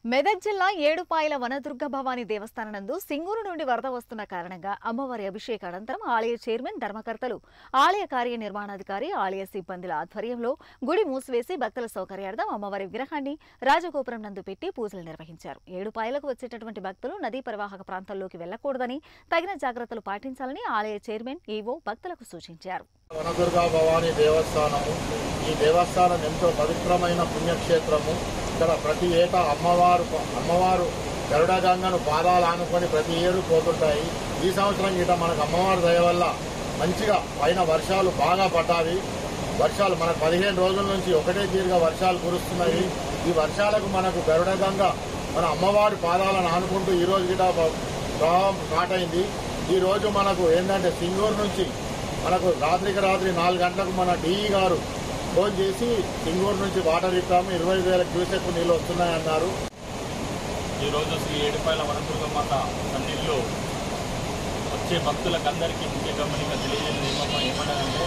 మెదక్ జిల్లా ఏడుపాయల వనదుర్గ భవానీ దేవస్థానం నందు సింగూరు నుండి వరద వస్తున్న కారణంగా అమ్మవారి అభిషేక అనంతరం ఆలయ చైర్మన్ ధర్మకర్తలు ఆలయ కార్యనిర్వహణాధికారి ఆలయ సిబ్బందుల ఆధ్వర్యంలో గుడి మూసివేసి భక్తుల సౌకర్యార్థం అమ్మవారి విగ్రహాన్ని రాజగోపురం నందు పెట్టి పూజలు నిర్వహించారు ఏడుపాయలకు వచ్చేటటువంటి భక్తులు నదీ పరివాహక ప్రాంతాల్లోకి వెళ్లకూడదని తగిన జాగ్రత్తలు పాటించాలని ఆలయ చైర్మన్ ఈవో భక్తులకు సూచించారు వనదుర్గా భవానీ దేవస్థానము ఈ దేవస్థానం ఎంతో పవిత్రమైన పుణ్యక్షేత్రము ఇక్కడ ప్రతి ఏటా అమ్మవారు అమ్మవారు గరుడగంగను పాదాలు ఆనుకొని ప్రతి ఏడు పోతుంటాయి ఈ సంవత్సరం గిట మనకు అమ్మవారి దయ వల్ల మంచిగా పైన వర్షాలు బాగా పడ్డాయి వర్షాలు మనకు పదిహేను రోజుల నుంచి ఒకటే తీరుగా వర్షాలు కురుస్తున్నాయి ఈ వర్షాలకు మనకు గరుడగంగ మన అమ్మవారి పాదాలను ఆనుకుంటూ ఈ రోజు గిట ప్రవాహం స్టార్ట్ అయింది ఈ రోజు మనకు ఏంటంటే సింగూరు నుంచి మనకు రాత్రికి రాత్రి నాలుగు గంటలకు మన డిఈ గారు ఫోన్ చేసి సింగూరు నుంచి వాటర్ ఇస్తాము ఇరవై వేల క్యూసెక్ నీళ్ళు వస్తున్నాయన్నారు ఈరోజు శ్రీ ఏడుపాయల వనదుర్గమాత సన్నిధిలో వచ్చే భక్తులకందరికీ ముఖ్య గమనిక తెలియజేయడం ఏమమ్మా ఏమన్నారంటే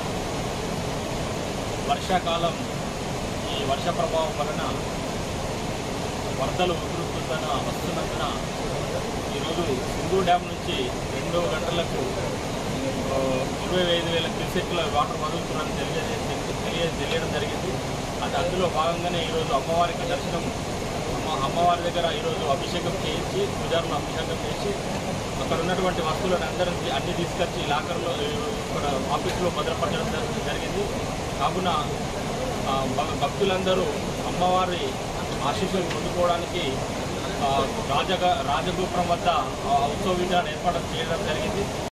వర్షాకాలం ఈ వర్ష ప్రభావం వలన వరదలు ఉధృతున్న వస్తున్నందున ఈరోజు సింధు డ్యామ్ నుంచి రెండు గంటలకు ఆ, ఇరవై ఐదు వేల క్యూసెక్ల వాటర్ వదులుతున్నారని తెలియజే తెలియ తెలియడం జరిగింది అది అందులో భాగంగానే ఈరోజు అమ్మవారికి దర్శనం అమ్మ అమ్మవారి దగ్గర ఈరోజు అభిషేకం చేయించి పూజారులు అభిషేకం చేసి అక్కడ ఉన్నటువంటి వస్తువులను అందరినీ అన్ని తీసుకొచ్చి లాకర్లో ఈ, ఇక్కడ ఆఫీసులో భద్రపరచడం జరి- జరిగింది కావున ఆ, భ- భక్తులందరూ అమ్మవారి ఆశీస్సులు పొందుకోవడానికి ఆ, రాజగ రాజగోపురం వద్ద ఆ, ఉత్సవ విధానం ఏర్పాటు చేయడం జరిగింది